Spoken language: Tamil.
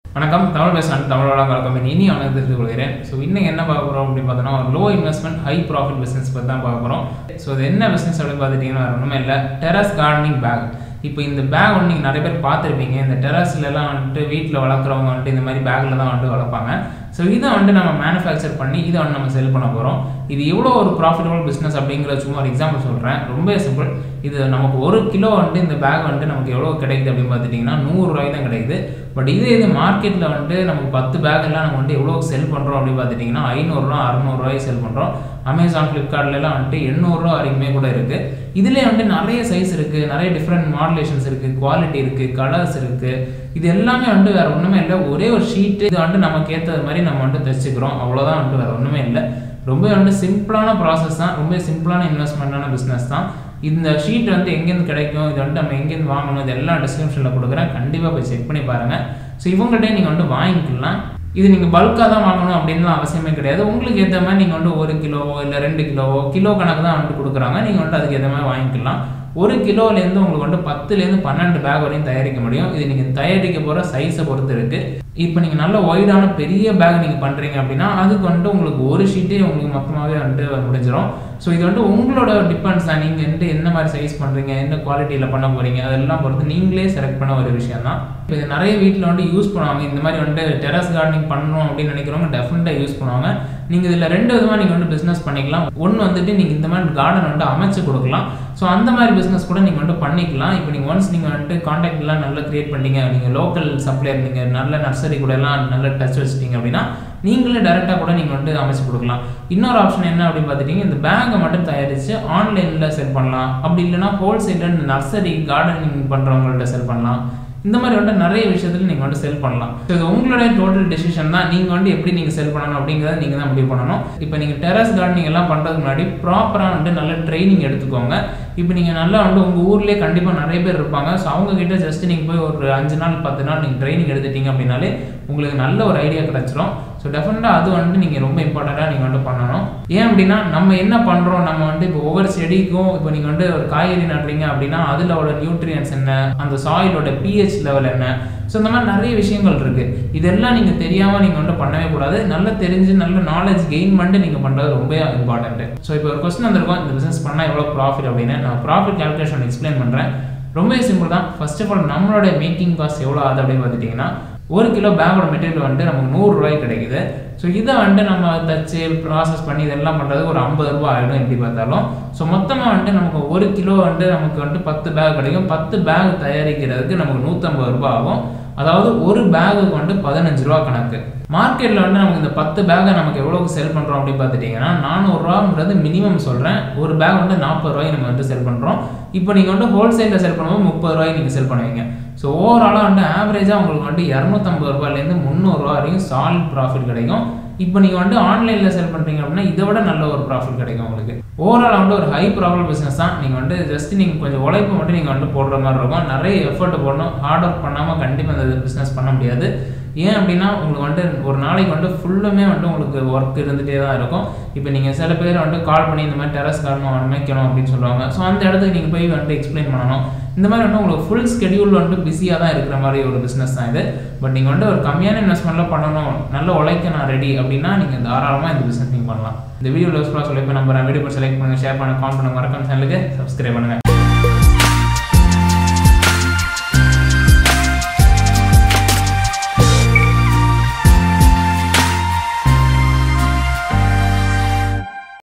வணக்கம் தமிழ் பேசுகிறேன் தமிழோட கலக்கம் இனி அவனை தெரிந்து கொள்கிறேன் ஸோ இன்னைக்கு என்ன பார்க்க போகிறோம் அப்படின்னு பார்த்தோன்னா ஒரு low investment high profit business பற்றி தான் பார்க்க போகிறோம் ஸோ இது என்ன பிஸ்னஸ் அப்படின்னு பார்த்துட்டிங்கன்னா வேறு ஒன்றுமே இல்லை டெரஸ் கார்டனிங் பேக் இப்போ இந்த பேக் வந்து நீங்கள் நிறைய பேர் பார்த்துருப்பீங்க இந்த டெரஸ்லலாம் வந்துட்டு வீட்டில் வளர்க்குறவங்க வந்துட்டு இந்த மாதிரி பேக்கில் தான் வந்துட்டு வளர்ப்பாங்க ஸோ இதை வந்துட்டு நம்ம மேனுஃபேக்சர் பண்ணி இதை வந்து நம்ம செல் பண்ண போகிறோம் இது எவ்வளோ ஒரு ப்ராஃபிட்டபுள் பிஸ்னஸ் அப்படிங்கிற சும்மா ஒரு எக்ஸாம்பிள் சொல்கிறேன் ரொம்ப சிம்பிள் இது நமக்கு ஒரு கிலோ வந்துட்டு இந்த பேக் வந்துட்டு நமக்கு எவ்வளோ கிடைக்குது அப்படின்னு பார்த்துட்டிங்கன்னா நூறுரூவாய்க்கு தான் கிடைக்குது பட் இதே இது மார்க்கெட்டில் வந்துட்டு நமக்கு பத்து பேக் எல்லாம் நம்ம வந்துட்டு எவ்வளோ செல் பண்ணுறோம் அப்படின்னு பார்த்துட்டிங்கன்னா ஐநூறுரூவா அறநூறுவாய்க்கு செல் பண்ணுறோம் அமேசான் ஃப்ளிப்கார்ட்லலாம் வந்துட்டு எண்ணூறுரூவா வரைக்குமே கூட இருக்குது இதுலேயே வந்துட்டு நிறைய சைஸ் இருக்குது நிறைய டிஃப்ரெண்ட் மாடுலேஷன்ஸ் இருக்குது குவாலிட்டி இருக்குது கலர்ஸ் இருக்குது இது எல்லாமே வந்துட்டு வேறு ஒன்றுமே இல்லை ஒரே ஒரு ஷீட்டு இது வந்துட்டு நமக்கு ஏற்றது மாதிரி நம்ம வந்துட்டு தைச்சிக்கிறோம் அவ்வளோதான் வந்துட்டு வேறு ஒன்றுமே இல்லை ரொம்ப வந்துட்டு சிம்பிளான ப்ராசஸ் தான் ரொம்ப சிம்பிளான இன்வெஸ்ட்மெண்ட்டான பிஸ்னஸ் தான் இந்த ஷீட் வந்து எங்கேருந்து கிடைக்கும் இது வந்துட்டு நம்ம எங்கேருந்து வாங்கணும் இது எல்லாம் டிஸ்கிரிப்ஷனில் கொடுக்குறேன் கண்டிப்பாக போய் செக் பண்ணி பாருங்கள் ஸோ இவங்கள்ட்டே நீங்கள் வந்துட்டு வாங்கிக்கலாம் இது நீங்கள் பல்காக தான் வாங்கணும் அப்படின்லாம் அவசியமே கிடையாது உங்களுக்கு ஏற்ற மாதிரி நீங்கள் வந்துட்டு ஒரு கிலோவோ இல்லை ரெண்டு கிலோவோ கிலோ கணக்கு தான் வந்துட்டு கொடுக்குறாங்க நீங்கள் வந்துட்டு அதுக்கு ஏற்ற மாதிரி வாங்கிக்கலாம் ஒரு கிலோலேருந்து உங்களுக்கு வந்துட்டு பத்துலேருந்து பன்னெண்டு பேக் வரையும் தயாரிக்க முடியும் இது நீங்கள் தயாரிக்க போகிற சைஸை பொறுத்து இருக்குது இப்போ நீங்கள் நல்ல ஒய்டான பெரிய பேக் நீங்கள் பண்ணுறீங்க அப்படின்னா அதுக்கு வந்துட்டு உங்களுக்கு ஒரு ஷீட்டே உங்களுக்கு மொத்தமாகவே வந்துட்டு முடிஞ்சிடும் ஸோ இது வந்துட்டு உங்களோட டிபெண்ட்ஸ் தான் நீங்கள் வந்துட்டு என்ன மாதிரி சைஸ் பண்ணுறீங்க என்ன குவாலிட்டியில் பண்ண போகிறீங்க அதெல்லாம் பொறுத்து நீங்களே செலக்ட் பண்ண ஒரு விஷயம் தான் இப்போ இது நிறைய வீட்டில் வந்துட்டு யூஸ் பண்ணுவாங்க இந்த மாதிரி வந்துட்டு டெரஸ் கார்டனிங் பண்ணணும் அப்படின்னு நினைக்கிறவங்க டெஃபினட்டாக யூஸ் பண்ணுவாங்க நீங்கள் இதில் ரெண்டு விதமாக நீங்கள் வந்து பிஸ்னஸ் பண்ணிக்கலாம் ஒன்று வந்துட்டு நீங்கள் இந்த மாதிரி கார்டன் வந்துட்டு அமைச்சு கொடுக்கலாம் ஸோ அந்த மாதிரி பிஸ்னஸ் கூட நீங்கள் வந்துட்டு பண்ணிக்கலாம் இப்போ நீங்கள் ஒன்ஸ் நீங்கள் வந்துட்டு காண்டாக்ட்லாம் நல்லா க்ரியேட் பண்ணிட்டீங்க நீங்கள் லோக்கல் சப்ளையர் நீங்கள் நல்ல நர்சரி கூட எல்லாம் நல்ல டச் வச்சிட்டீங்க அப்படின்னா நீங்களே டேரெக்டாக கூட நீங்கள் வந்துட்டு அமைச்சு கொடுக்கலாம் இன்னொரு ஆப்ஷன் என்ன அப்படின்னு பார்த்துட்டிங்க இந்த பேக்கை மட்டும் தயாரித்து ஆன்லைனில் செல் பண்ணலாம் அப்படி இல்லைனா ஹோல்சேலில் இந்த நர்சரி கார்டனிங் பண்ணுறவங்கள்ட்ட செல் பண்ணலாம் இந்த மாதிரி வந்துட்டு நிறைய விஷயத்தில் நீங்கள் வந்துட்டு செல் பண்ணலாம் ஸோ இது உங்களுடைய டோட்டல் டெசிஷன் தான் நீங்கள் வந்து எப்படி நீங்கள் செல் பண்ணணும் அப்படிங்கிறத நீங்கள் தான் முடிவு பண்ணணும் இப்போ நீங்கள் டெரஸ் கார்டனிங் எல்லாம் பண்ணுறதுக்கு முன்னாடி ப்ராப்பராக வந்துட்டு நல்ல ட்ரைனிங் எடுத்துக்கோங்க இப்போ நீங்கள் நல்லா வந்து உங்கள் ஊர்லேயே கண்டிப்பாக நிறைய பேர் இருப்பாங்க ஸோ அவங்க கிட்ட ஜஸ்ட் நீங்கள் போய் ஒரு அஞ்சு நாள் பத்து நாள் நீங்கள் ட்ரைனிங் எடுத்துட்டீங்க அப்படின்னாலே உங்களுக்கு நல்ல ஒரு ஐடியா கிடச்சிரும் ஸோ டெஃபினட்டாக அது வந்துட்டு நீங்கள் ரொம்ப இம்பார்ட்டண்ட்டாக நீங்கள் வந்துட்டு பண்ணணும் ஏன் அப்படின்னா நம்ம என்ன பண்ணுறோம் நம்ம வந்து இப்போ ஒவ்வொரு செடிக்கும் இப்போ நீங்கள் வந்து ஒரு காய்கறி நடுறீங்க அப்படின்னா அதிலோட நியூட்ரியன்ஸ் என்ன அந்த சாயிலோட பிஹெச் லெவல் என்ன ஸோ இந்த மாதிரி நிறைய விஷயங்கள் இருக்குது இதெல்லாம் நீங்கள் தெரியாமல் நீங்கள் வந்துட்டு பண்ணவே கூடாது நல்லா தெரிஞ்சு நல்ல நாலேஜ் கெயின் பண்ணிட்டு நீங்கள் பண்ணுறது ரொம்ப இம்பார்ட்டன்ட்டு ஸோ இப்போ ஒரு கொஸ்டின் வந்திருக்கோம் இந்த பிஸ்னஸ் பண்ணால் எவ்வளோ ப்ராஃபிட் அப்படின்னு நான் ப்ராஃபிட் கேல்குலேஷன் எக்ஸ்பிளைன் பண்ணுறேன் ரொம்ப சிம்பிள் தான் ஃபர்ஸ்ட் ஆஃப் ஆல் நம்மளோட மேக்கிங் காஸ்ட் எவ்வளோ ஆகுது அப்படின்னு பார்த்துட்டிங்கன்னா ஒரு கிலோ பேக்கோட மெட்டீரியல் வந்துட்டு நமக்கு நூறுரூவாய்க்கு கிடைக்குது ஸோ இதை வந்துட்டு நம்ம தச்சு ப்ராசஸ் பண்ணி இதெல்லாம் பண்ணுறதுக்கு ஒரு ஐம்பது ரூபா ஆகிடும் எப்படி பார்த்தாலும் ஸோ மொத்தமாக வந்துட்டு நமக்கு ஒரு கிலோ வந்துட்டு நமக்கு வந்துட்டு பத்து பேக் கிடைக்கும் பத்து பேக் தயாரிக்கிறதுக்கு நமக்கு நூற்றம்பது ரூபா ஆகும் அதாவது ஒரு பேகுக்கு வந்துட்டு பதினஞ்சு ரூபா கணக்கு மார்க்கெட்டில் வந்து நமக்கு இந்த பத்து பேக்கை நமக்கு எவ்வளோக்கு செல் பண்ணுறோம் அப்படின்னு பார்த்துட்டிங்கன்னா நானூறுரூவாங்கிறது மினிமம் சொல்கிறேன் ஒரு பேக் வந்து நாற்பது ரூபாய்க்கு நம்ம வந்து செல் பண்ணுறோம் இப்போ நீங்கள் வந்து ஹோல்சேலில் செல் பண்ணும்போது முப்பது ரூபாய்க்கு நீங்கள் செல் பண்ணுவீங்க ஸோ ஓவராலாக வந்து ஆவரேஜாக உங்களுக்கு வந்துட்டு இரநூத்தம்பது ரூபாயிலேருந்து முந்நூறுரூவா வரைக்கும் சாலிட் ப்ராஃபிட் கிடைக்கும் இப்போ நீங்கள் வந்து ஆன்லைனில் செல் பண்ணுறீங்க அப்படின்னா இதை விட நல்ல ஒரு ப்ராஃபிட் கிடைக்கும் உங்களுக்கு ஓவரால் வந்து ஒரு ஹை ப்ராஃபிட் பிஸ்னஸ் தான் நீங்கள் வந்து ஜஸ்ட் நீங்கள் கொஞ்சம் உழைப்பு மட்டும் நீங்கள் வந்து போடுற மாதிரி இருக்கும் நிறைய எஃபர்ட் போடணும் ஹார்ட் ஒர்க் பண்ணாமல் கண்டிப்பாக இந்த பிஸ்னஸ் பண்ண முடியாது ஏன் அப்படின்னா உங்களுக்கு வந்துட்டு ஒரு நாளைக்கு வந்துட்டு ஃபுல்லுமே வந்துட்டு உங்களுக்கு ஒர்க் இருந்துகிட்டே தான் இருக்கும் இப்போ நீங்கள் சில பேர் வந்துட்டு கால் பண்ணி இந்த மாதிரி டெரஸ் காரணம் அமைக்கணும் அப்படின்னு சொல்லுவாங்க ஸோ அந்த இடத்துக்கு நீங்கள் போய் வந்துட்டு எக்ஸ்பிளைன் பண்ணணும் இந்த மாதிரி வந்துட்டு உங்களுக்கு ஃபுல் ஸ்கெடியூல் வந்துட்டு பிஸியாக தான் இருக்கிற மாதிரி ஒரு பிஸ்னஸ் தான் இது பட் நீங்கள் வந்துட்டு ஒரு கம்மியான இன்வெஸ்ட்மெண்ட்டில் பண்ணணும் நல்ல உழைக்க நான் ரெடி அப்படின்னா நீங்கள் தாராளமாக இந்த பிஸ்னஸ் நீங்கள் பண்ணலாம் இந்த வீடியோ யூஸ்ஃபுல்லாக சொல்லி இப்போ நம்ம வீடியோ செலக்ட் பண்ணுங்கள் ஷேர் பண்ணுங்கள் கால் பண்ணுங்கள் மறக்காம சேனலுக்கு சப்ஸ்கிரைப் பண்ணுங்கள்